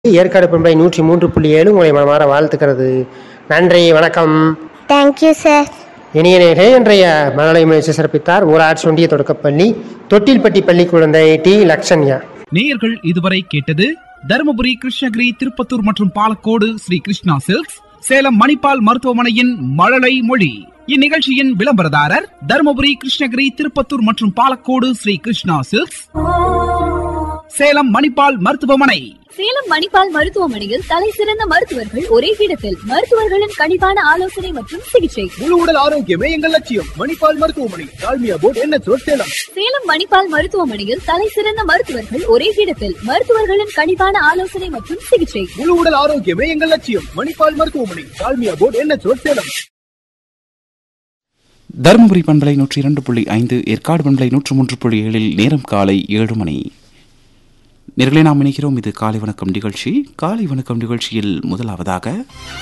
ஏற்காடு பண்பலை நூற்றி மூன்று புள்ளி ஏழு உங்களை மனமாற வாழ்த்துக்கிறது நன்றி வணக்கம் தேங்க்யூ சார் இனிய நேரே இன்றைய மழலை முயற்சி சிறப்பித்தார் ஊராட்சி ஒன்றிய தொடக்கப்பள்ளி தொட்டில்பட்டி பள்ளி குழந்தை டி லக்ஷன்யா நேயர்கள் இதுவரை கேட்டது தருமபுரி கிருஷ்ணகிரி திருப்பத்தூர் மற்றும் பாலக்கோடு ஸ்ரீ கிருஷ்ணா சில்க்ஸ் சேலம் மணிப்பால் மருத்துவமனையின் மழலை மொழி இந்நிகழ்ச்சியின் விளம்பரதாரர் தருமபுரி கிருஷ்ணகிரி திருப்பத்தூர் மற்றும் பாலக்கோடு ஸ்ரீ கிருஷ்ணா சில்க்ஸ் சேலம் மணிப்பால் மருத்துவமனை சேலம் மணிப்பால் மருத்துவமனையில் தலை சிறந்த மருத்துவர்கள் ஒரே இடத்தில் மருத்துவர்களின் கனிவான ஆலோசனை மற்றும் சிகிச்சை முழு உடல் ஆரோக்கியமே எங்கள் லட்சியம் மணிப்பால் மருத்துவமனை டால்மியா போர்ட் என்ன சேலம் சேலம் மணிப்பால் மருத்துவமனையில் தலை சிறந்த மருத்துவர்கள் ஒரே இடத்தில் மருத்துவர்களின் கனிவான ஆலோசனை மற்றும் சிகிச்சை முழு உடல் ஆரோக்கியமே எங்கள் லட்சியம் மணிப்பால் மருத்துவமனை டால்மியா போர்ட் என்ன சேலம் தருமபுரி பண்பலை நூற்றி இரண்டு புள்ளி ஐந்து ஏற்காடு பண்பலை நூற்று மூன்று புள்ளி ஏழில் நேரம் காலை ஏழு மணி நேர்களே நாம் இணைகிறோம் இது காலை வணக்கம் நிகழ்ச்சி காலை வணக்கம் நிகழ்ச்சியில் முதலாவதாக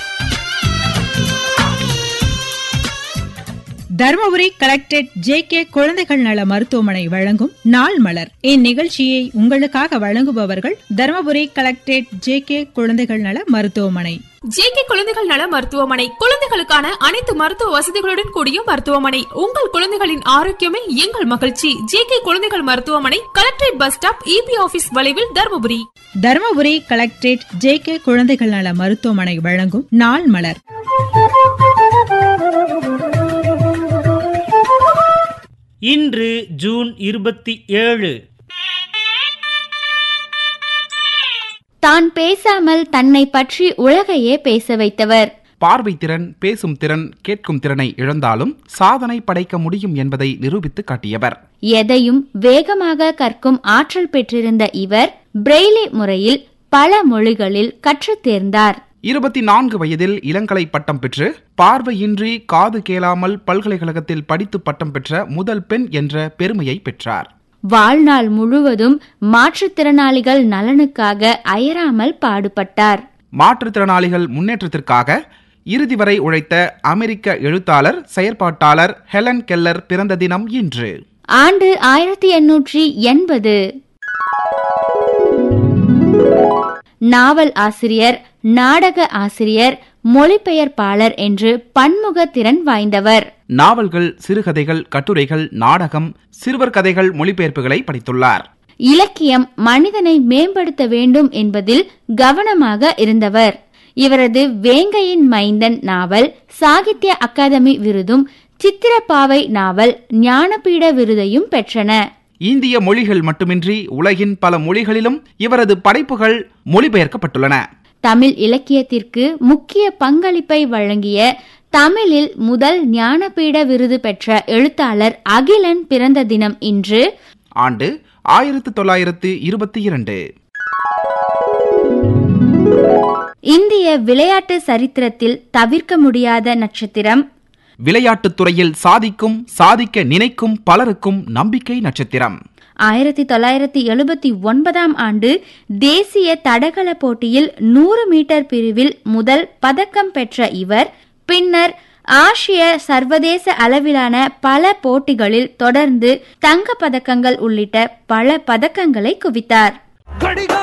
தருமபுரி கலெக்டரேட் ஜே கே குழந்தைகள் நல மருத்துவமனை வழங்கும் நாள் மலர் இந்நிகழ்ச்சியை உங்களுக்காக வழங்குபவர்கள் தருமபுரி கலெக்டரேட் ஜே கே குழந்தைகள் நல மருத்துவமனை ஜேகே குழந்தைகள் நல மருத்துவமனை குழந்தைகளுக்கான அனைத்து மருத்துவ வசதிகளுடன் கூடிய மருத்துவமனை உங்கள் குழந்தைகளின் ஆரோக்கியமே எங்கள் மகிழ்ச்சி ஜேகே குழந்தைகள் மருத்துவமனை collectorate bus stop EB office வளைவில் Dharmapuri Dharmapuri collectorate J K குழந்தைகள் நல மருத்துவமனை வழங்கும் நாள் மலர் இன்று ஜூன் இருபத்தி ஏழு தான் பேசாமல் தன்னை பற்றி உலகையே பேச வைத்தவர் பார்வை திறன் பேசும் திறன் கேட்கும் திறனை இழந்தாலும் சாதனை படைக்க முடியும் என்பதை நிரூபித்து காட்டியவர் எதையும் வேகமாக கற்கும் ஆற்றல் பெற்றிருந்த இவர் பிரெய்லி முறையில் பல மொழிகளில் கற்றுத் தேர்ந்தார் இருபத்தி நான்கு வயதில் இளங்கலை பட்டம் பெற்று பார்வையின்றி காது கேளாமல் பல்கலைக்கழகத்தில் படித்து பட்டம் பெற்ற முதல் பெண் என்ற பெருமையை பெற்றார் வாழ்நாள் முழுவதும் மாற்றுத்திறனாளிகள் நலனுக்காக அயராமல் பாடுபட்டார் மாற்றுத்திறனாளிகள் முன்னேற்றத்திற்காக இறுதி வரை உழைத்த அமெரிக்க எழுத்தாளர் செயற்பாட்டாளர் ஹெலன் கெல்லர் பிறந்த தினம் இன்று ஆண்டு ஆயிரத்தி எண்ணூற்றி எண்பது நாவல் ஆசிரியர் நாடக ஆசிரியர் மொழிபெயர்ப்பாளர் என்று பன்முக திறன் வாய்ந்தவர் நாவல்கள் சிறுகதைகள் கட்டுரைகள் நாடகம் சிறுவர் கதைகள் மொழிபெயர்ப்புகளை படித்துள்ளார் இலக்கியம் மனிதனை மேம்படுத்த வேண்டும் என்பதில் கவனமாக இருந்தவர் இவரது வேங்கையின் மைந்தன் நாவல் சாகித்ய அகாதமி விருதும் சித்திரப்பாவை நாவல் ஞானபீட விருதையும் பெற்றன இந்திய மொழிகள் மட்டுமின்றி உலகின் பல மொழிகளிலும் இவரது படைப்புகள் மொழிபெயர்க்கப்பட்டுள்ளன தமிழ் இலக்கியத்திற்கு முக்கிய பங்களிப்பை வழங்கிய தமிழில் முதல் ஞானபீட விருது பெற்ற எழுத்தாளர் அகிலன் பிறந்த தினம் இன்று ஆண்டு ஆயிரத்து தொள்ளாயிரத்து இருபத்தி இரண்டு இந்திய விளையாட்டு சரித்திரத்தில் தவிர்க்க முடியாத நட்சத்திரம் விளையாட்டுத் துறையில் சாதிக்கும் சாதிக்க நினைக்கும் பலருக்கும் நம்பிக்கை நட்சத்திரம் ஆயிரத்தி தொள்ளாயிரத்தி எழுபத்தி ஒன்பதாம் ஆண்டு தேசிய தடகள போட்டியில் நூறு மீட்டர் பிரிவில் முதல் பதக்கம் பெற்ற இவர் பின்னர் ஆசிய சர்வதேச அளவிலான பல போட்டிகளில் தொடர்ந்து தங்க பதக்கங்கள் உள்ளிட்ட பல பதக்கங்களை குவித்தார்